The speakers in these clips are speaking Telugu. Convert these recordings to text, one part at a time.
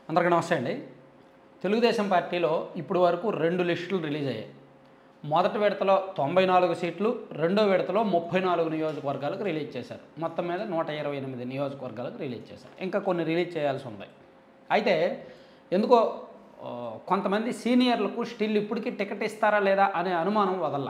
అందరికీ నమస్తే అండి తెలుగుదేశం పార్టీలో ఇప్పుడు వరకు రెండు లిస్టులు రిలీజ్ అయ్యాయి మొదటి విడతలో తొంభై నాలుగు సీట్లు రెండో విడతలో ముప్పై నాలుగు నియోజకవర్గాలకు రిలీజ్ చేశారు మొత్తం మీద నూట ఇరవై ఎనిమిది నియోజకవర్గాలకు రిలీజ్ చేశారు ఇంకా కొన్ని రిలీజ్ చేయాల్సి ఉంది అయితే ఎందుకో ఆ, కొంతమంది సీనియర్లకు స్టిల్ ఇప్పటికీ టికెట్ ఇస్తారా లేదా అనే అనుమానం వదల్లా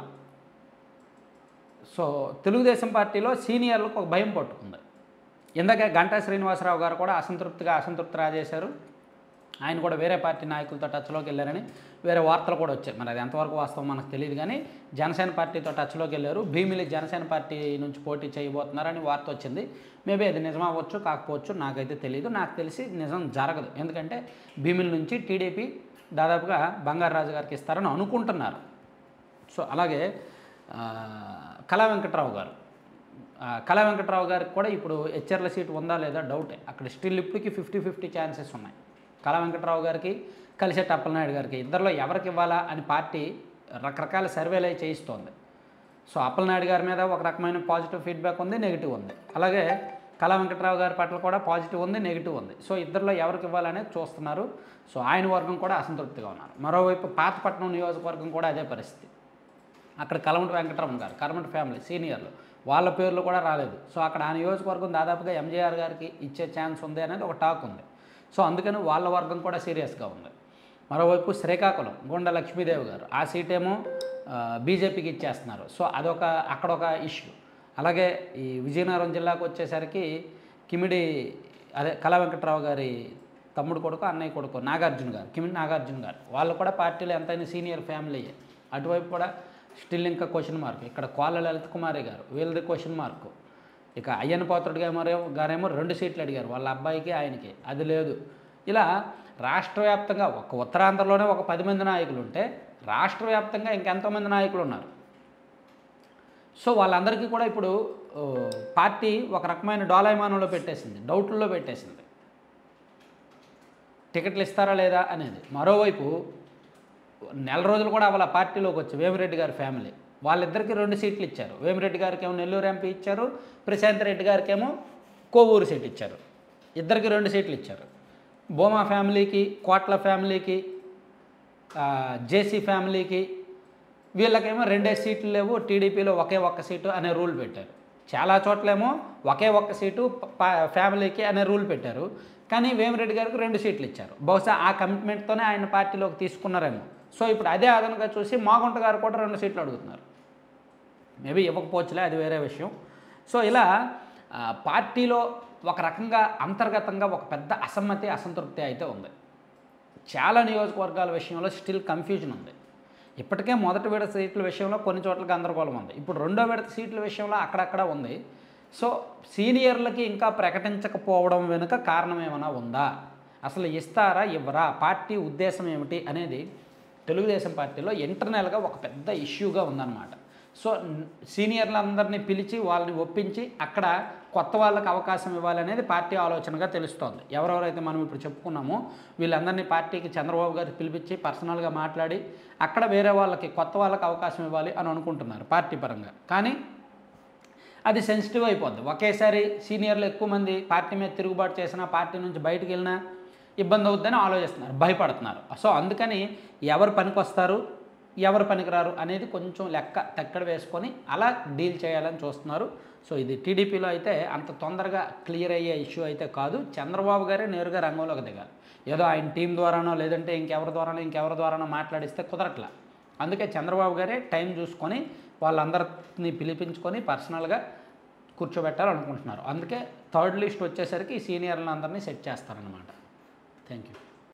సో తెలుగుదేశం పార్టీలో సీనియర్లకు ఒక భయం పట్టుకుంది ఇందాక గంటా శ్రీనివాసరావు గారు కూడా అసంతృప్తిగా అసంతృప్తి రాజేశారు ఆయన కూడా వేరే పార్టీ నాయకులతో టచ్లోకి వెళ్ళారని వేరే వార్తలు కూడా వచ్చాయి మరి అది ఎంతవరకు వాస్తవం మనకు తెలియదు కానీ జనసేన పార్టీతో టచ్లోకి వెళ్ళారు భీమిలి జనసేన పార్టీ నుంచి పోటీ చేయబోతున్నారని వార్త వచ్చింది మేబీ అది నిజమవ్వచ్చు కాకపోవచ్చు నాకైతే తెలియదు నాకు తెలిసి నిజం జరగదు ఎందుకంటే భీమిలి నుంచి టీడీపీ దాదాపుగా బంగారాజు గారికి ఇస్తారని అనుకుంటున్నారు సో అలాగే ఆ, కళా వెంకట్రావు గారు ఆ, కళా వెంకట్రావు గారికి కూడా ఇప్పుడు హెచ్ఆర్ల సీట్ ఉందా లేదా డౌటే అక్కడ స్టిల్ ఇప్పటికి ఫిఫ్టీ ఫిఫ్టీ ఛాన్సెస్ ఉన్నాయి కళా వెంకట్రావు గారికి కలిసెట్టి అప్పలనాయుడు గారికి ఇద్దరిలో ఎవరికి ఇవ్వాలా అని పార్టీ రకరకాల సర్వేలు అయి చేయిస్తోంది సో అప్పలనాయుడు గారి మీద ఒక రకమైన పాజిటివ్ ఫీడ్బ్యాక్ ఉంది నెగిటివ్ ఉంది అలాగే కళా వెంకట్రావు గారి పట్ల కూడా పాజిటివ్ ఉంది నెగిటివ్ ఉంది సో ఇద్దరిలో ఎవరికి ఇవ్వాలనేది చూస్తున్నారు సో ఆయన వర్గం కూడా అసంతృప్తిగా ఉన్నారు మరోవైపు పాతపట్నం నియోజకవర్గం కూడా అదే పరిస్థితి అక్కడ కలమటి వెంకటరమణ గారు కలమటి ఫ్యామిలీ సీనియర్లు వాళ్ళ పేర్లు కూడా రాలేదు సో అక్కడ ఆ నియోజకవర్గం దాదాపుగా ఎంజీఆర్ గారికి ఇచ్చే ఛాన్స్ ఉంది అనేది ఒక టాక్ ఉంది సో అందుకని వాళ్ళ వర్గం కూడా సీరియస్గా ఉంది మరోవైపు శ్రీకాకుళం గుండె లక్ష్మీదేవి గారు ఆ సీట్ ఏమో బీజేపీకి ఇచ్చేస్తున్నారు సో అదొక అక్కడ ఒక ఇష్యూ అలాగే ఈ విజయనగరం జిల్లాకు వచ్చేసరికి కిమిడి అదే కళా వెంకట్రావు గారి తమ్ముడు కొడుకు అన్నయ్య కొడుకు నాగార్జున గారు కిమిడి నాగార్జున గారు వాళ్ళు కూడా పార్టీలో ఎంతైనా సీనియర్ ఫ్యామిలీ అటువైపు కూడా స్టిల్ ఇంకా క్వశ్చన్ మార్క్ ఇక్కడ కోళ్ళ లలిత్ కుమారి గారు వీళ్ళది క్వశ్చన్ మార్క్ ఇక అయ్యన్న పోతుడు గారేమో గారేమో రెండు సీట్లు అడిగారు వాళ్ళ అబ్బాయికి ఆయనకి అది లేదు ఇలా రాష్ట్ర వ్యాప్తంగా ఒక ఉత్తరాంధ్రలోనే ఒక పది మంది నాయకులు ఉంటే రాష్ట్ర వ్యాప్తంగా ఇంకెంతోమంది నాయకులు ఉన్నారు సో వాళ్ళందరికీ కూడా ఇప్పుడు ఆ, పార్టీ ఒక రకమైన డోలాయమానంలో పెట్టేసింది డౌట్లలో పెట్టేసింది టికెట్లు ఇస్తారా లేదా అనేది మరోవైపు నెల రోజులు కూడా వాళ్ళ పార్టీలోకి వచ్చి వేమిరెడ్డి గారి ఫ్యామిలీ వాళ్ళిద్దరికి రెండు సీట్లు ఇచ్చారు వేమిరెడ్డి గారికి ఏమో నెల్లూరు ఎంపీ ఇచ్చారు ప్రశాంత్ రెడ్డి గారికి ఏమో కోవూరు సీట్ ఇచ్చారు ఇద్దరికి రెండు సీట్లు ఇచ్చారు బోమా ఫ్యామిలీకి కోట్ల ఫ్యామిలీకి ఆ, జేసీ ఫ్యామిలీకి వీళ్ళకేమో రెండే సీట్లు లేవు టీడీపీలో ఒకే ఒక్క సీటు అనే రూల్ పెట్టారు చాలా చోట్లేమో ఒకే ఒక్క సీటు ప- ఫ్యామిలీకి అనే రూల్ పెట్టారు కానీ వేమిరెడ్డి గారికి రెండు సీట్లు ఇచ్చారు బహుశా ఆ కమిట్మెంట్తోనే ఆయన పార్టీలోకి తీసుకున్నారేమో సో ఇప్పుడు అదే అదనంగా చూసి మాగుంట గారు కూడా రెండు సీట్లు అడుగుతున్నారు మేబీ ఇవ్వకపోవచ్చులే అది వేరే విషయం సో ఇలా ఆ, పార్టీలో ఒక రకంగా అంతర్గతంగా ఒక పెద్ద అసమ్మతి అసంతృప్తి అయితే ఉంది చాలా నియోజకవర్గాల విషయంలో స్టిల్ కన్ఫ్యూజన్ ఉంది ఇప్పటికే మొదటి విడత సీట్ల విషయంలో కొన్ని చోట్ల గందరగోళం ఉంది ఇప్పుడు రెండో విడత సీట్ల విషయంలో అక్కడక్కడ ఉంది సో సీనియర్లకి ఇంకా ప్రకటించకపోవడం వెనుక కారణం ఏమైనా ఉందా అసలు ఇస్తారా ఇవ్వరా పార్టీ ఉద్దేశం ఏమిటి అనేది తెలుగుదేశం పార్టీలో ఇంటర్నల్గా ఒక పెద్ద ఇష్యూగా ఉందన్నమాట సో న్- సీనియర్లందరినీ పిలిచి వాళ్ళని ఒప్పించి అక్కడ కొత్త వాళ్ళకి అవకాశం ఇవ్వాలనేది పార్టీ ఆలోచనగా తెలుస్తోంది ఎవరెవరైతే మనం ఇప్పుడు చెప్పుకున్నామో వీళ్ళందరినీ పార్టీకి చంద్రబాబు గారు పిలిపించి పర్సనల్గా మాట్లాడి అక్కడ వేరే వాళ్ళకి కొత్త వాళ్ళకి అవకాశం ఇవ్వాలి అని అనుకుంటున్నారు పార్టీ పరంగా కానీ అది సెన్సిటివ్ అయిపోద్ది ఒకేసారి సీనియర్లు ఎక్కువ మంది పార్టీ మీద తిరుగుబాటు చేసినా పార్టీ నుంచి బయటికి వెళ్ళినా ఇబ్బంది అవుద్దని ఆలోచిస్తున్నారు భయపడుతున్నారు సో అందుకని ఎవరు పనికొస్తారు ఎవరు పనికిరారు అనేది కొంచెం లెక్క తెక్కడ వేసుకొని అలా డీల్ చేయాలని చూస్తున్నారు సో ఇది టీడీపీలో అయితే అంత తొందరగా క్లియర్ అయ్యే ఇష్యూ అయితే కాదు చంద్రబాబు గారే నేరుగా రంగంలోకి దిగాలి ఏదో ఆయన టీం ద్వారానో లేదంటే ఇంకెవరి ద్వారానో ఇంకెవరి ద్వారానో మాట్లాడిస్తే కుదరట్లా అందుకే చంద్రబాబు గారే టైం చూసుకొని వాళ్ళందరినీ పిలిపించుకొని పర్సనల్గా కూర్చోబెట్టాలనుకుంటున్నారు అందుకే థర్డ్ లిస్ట్ వచ్చేసరికి ఈ సీనియర్లందరినీ సెట్ చేస్తారనమాట థ్యాంక్ యూ